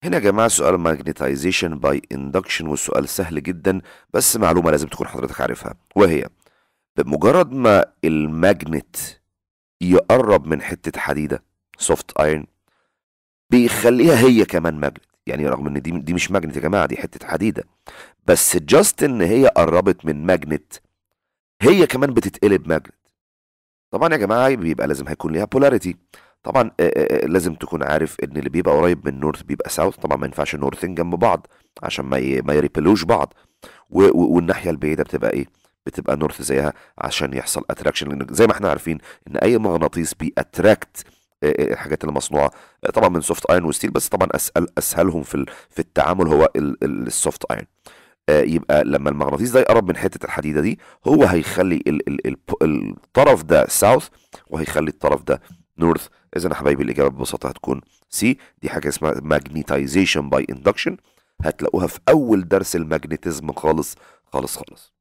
هنا يا جماعة سؤال magnetization by induction والسؤال سهل جدا بس معلومة لازم تكون حضرتك عارفها وهي بمجرد ما الماجنت يقرب من حتة حديدة سوفت ايرن بيخليها هي كمان ماجنت يعني رغم ان دي دي مش ماجنت يا جماعة دي حتة حديدة بس جاست ان هي قربت من ماجنت هي كمان بتتقلب ماجنت طبعا يا جماعة بيبقى لازم هيكون ليها بولاريتي طبعا آه، آه، آه، لازم تكون عارف ان اللي بيبقى قريب من نورث بيبقى ساوث طبعا ما ينفعش نورثين جنب بعض عشان ما ي- ما يريبلوش بعض و- و- والناحيه البعيده بتبقى ايه بتبقى نورث زيها عشان يحصل اتراكشن لان زي ما احنا عارفين ان اي مغناطيس بيأتراكت الحاجات اللي مصنوعه آه، طبعا من سوفت ايرون وستيل بس طبعا اسهل اسهلهم في ال- في التعامل هو السوفت ايرون يبقى لما المغناطيس ده يقرب من حته الحديده دي هو هيخلي ال ال ال الطرف ده ساوث وهيخلي الطرف ده نورث اذا يا حبايبي الاجابه ببساطه هتكون سي دي حاجه اسمها magnetization by induction هتلاقوها في اول درس الماجنتيزم خالص خالص خالص